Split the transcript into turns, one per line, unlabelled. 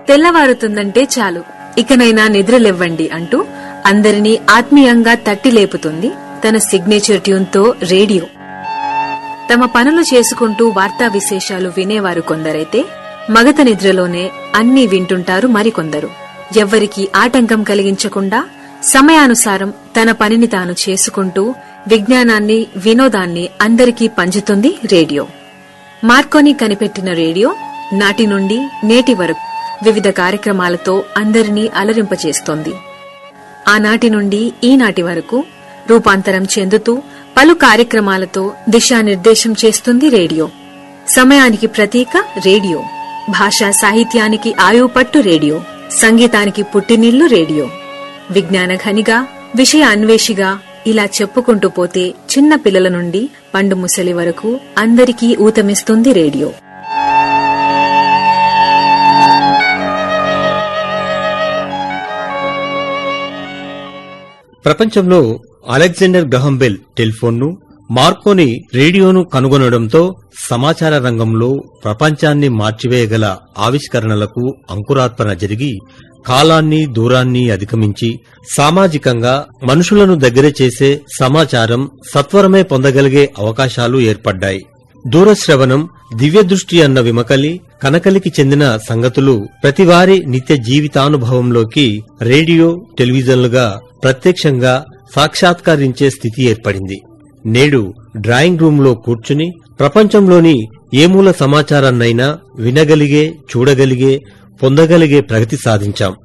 తెల్లవారుతుందంటే చాలు ఇకనైనా నిద్రలేవ్వండి అంటూ అందరినీ ఆత్మీయంగా తట్టి లేపుతుంది తన సిగ్నేచర్ ట్యూన్తో రేడియో తమ పనులు చేసుకుంటూ వార్తా విశేషాలు వినేవారు కొందరైతే మగత నిద్రలోనే అన్నీ వింటుంటారు మరికొందరు ఎవ్వరికీ ఆటంకం కలిగించకుండా సమయానుసారం తన పనిని తాను చేసుకుంటూ విజ్ఞానాన్ని వినోదాన్ని అందరికీ పంచుతుంది రేడియో మార్కోని కనిపెట్టిన రేడియో నాటి నుండి నేటి వరకు వివిధ కార్యక్రమాలతో అందరినీ అలరింపచేస్తోంది ఆనాటి నుండి ఈనాటి వరకు రూపాంతరం చెందుతూ పలు కార్యక్రమాలతో దిశానిర్దేశం చేస్తుంది రేడియో సమయానికి ప్రతీక రేడియో భాషా సాహిత్యానికి ఆయుపట్టు రేడియో సంగీతానికి పుట్టినిల్లు రేడియో విజ్ఞాన ఘనిగా విషయ అన్వేషిగా ఇలా చెప్పుకుంటూ పోతే చిన్న పిల్లల నుండి పండు ముసలి వరకు అందరికీ ఊతమిస్తుంది రేడియో
ప్రపంచంలో అలెగ్జాండర్ గ్రహం బెల్ టెలిఫోన్ను మార్కోని రేడియోను కనుగొనడంతో సమాచార రంగంలో ప్రపంచాన్ని మార్చివేయగల ఆవిష్కరణలకు అంకురార్పణ జరిగి కాలాన్ని దూరాన్ని అధిగమించి సామాజికంగా మనుషులను దగ్గర చేసే సమాచారం సత్వరమే పొందగలిగే అవకాశాలు ఏర్పడ్డాయి దూరశ్రవణం దివ్యదృష్టి అన్న విమకలి కనకలికి చెందిన సంగతులు ప్రతివారి నిత్య జీవితానుభవంలోకి రేడియో టెలివిజన్లుగా ప్రత్యక్షంగా సాక్షాత్కరించే స్థితి ఏర్పడింది నేడు డ్రాయింగ్ రూంలో కూర్చుని ప్రపంచంలోని ఏ మూల సమాచారాన్నైనా వినగలిగే చూడగలిగే పొందగలిగే ప్రగతి సాధించాం